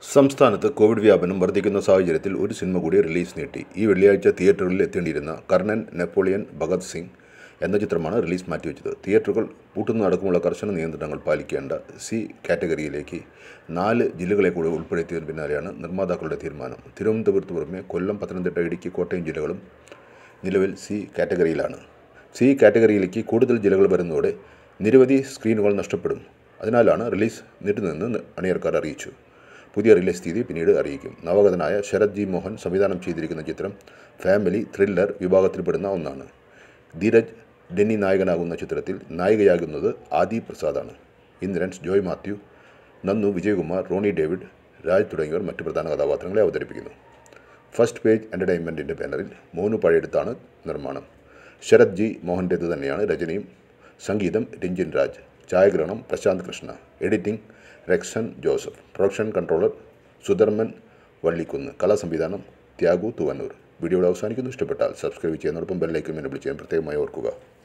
സംസ്ഥാനത്ത് കോവിഡ് വ്യാപനം വർദ്ധിക്കുന്ന സാഹചര്യത്തിൽ ഒരു സിനിമ കൂടി റിലീസ് നീട്ടി ഈ വെള്ളിയാഴ്ച തിയേറ്ററുകളിൽ എത്തേണ്ടിയിരുന്ന കർണൻ നെപ്പോളിയൻ ഭഗത് സിംഗ് എന്ന ചിത്രമാണ് റിലീസ് മാറ്റിവെച്ചത് തിയേറ്ററുകൾ പൂട്ടുന്നതടക്കമുള്ള കർശന നിയന്ത്രണങ്ങൾ പാലിക്കേണ്ട സി കാറ്റഗറിയിലേക്ക് നാല് ജില്ലകളെ കൂടി ഉൾപ്പെടുത്തിയതിന് പിന്നാലെയാണ് നിർമ്മാതാക്കളുടെ തീരുമാനം തിരുവനന്തപുരത്ത് പുറമെ കൊല്ലം പത്തനംതിട്ട ഇടുക്കി കോട്ടയം ജില്ലകളും നിലവിൽ സി കാറ്റഗറിയിലാണ് സി കാറ്റഗറിയിലേക്ക് കൂടുതൽ ജില്ലകൾ വരുന്നതോടെ നിരവധി സ്ക്രീനുകൾ നഷ്ടപ്പെടും അതിനാലാണ് റിലീസ് നീട്ടുന്നതെന്ന് അണിയർക്കാർ അറിയിച്ചു പുതിയ റിലീസ് തീയതി പിന്നീട് അറിയിക്കും നവഗതനായ ശരത് ജി മോഹൻ സംവിധാനം ചെയ്തിരിക്കുന്ന ചിത്രം ഫാമിലി ത്രില്ലർ വിഭാഗത്തിൽപ്പെടുന്ന ഒന്നാണ് ധീരജ് ഡെന്നി നായകനാകുന്ന ചിത്രത്തിൽ നായികയാകുന്നത് ആദി പ്രസാദാണ് ഇന്ദ്രൻസ് ജോയ് മാത്യു നന്നു വിജയകുമാർ റോണി ഡേവിഡ് രാജ് തുടങ്ങിയവർ മറ്റ് പ്രധാന കഥാപാത്രങ്ങളെ അവതരിപ്പിക്കുന്നു ഫസ്റ്റ് പേജ് എൻ്റർടൈൻമെൻറ്റിൻ്റെ ബാനറിൽ മോനു പഴയെടുത്താണ് നിർമ്മാണം ശരത് ജി മോഹൻ്റേത് തന്നെയാണ് രചനയും സംഗീതം രഞ്ജിൻ രാജ് ഛായാഗ്രഹണം Prashanth Krishna editing Rexon Joseph production controller Sudharman Vallikkunnu കലാസംവിധാനം ത്യാഗു തുവന്നൂർ വീഡിയോയുടെ അവസാനിക്കുന്നു ഇഷ്ടപ്പെട്ടാൽ സബ്സ്ക്രൈബ് ചെയ്യുന്നതോടൊപ്പം ബെല്ലൈക്കൻ എന്നെ വിളിച്ച് പ്രത്യേകമായി ഓർക്കുക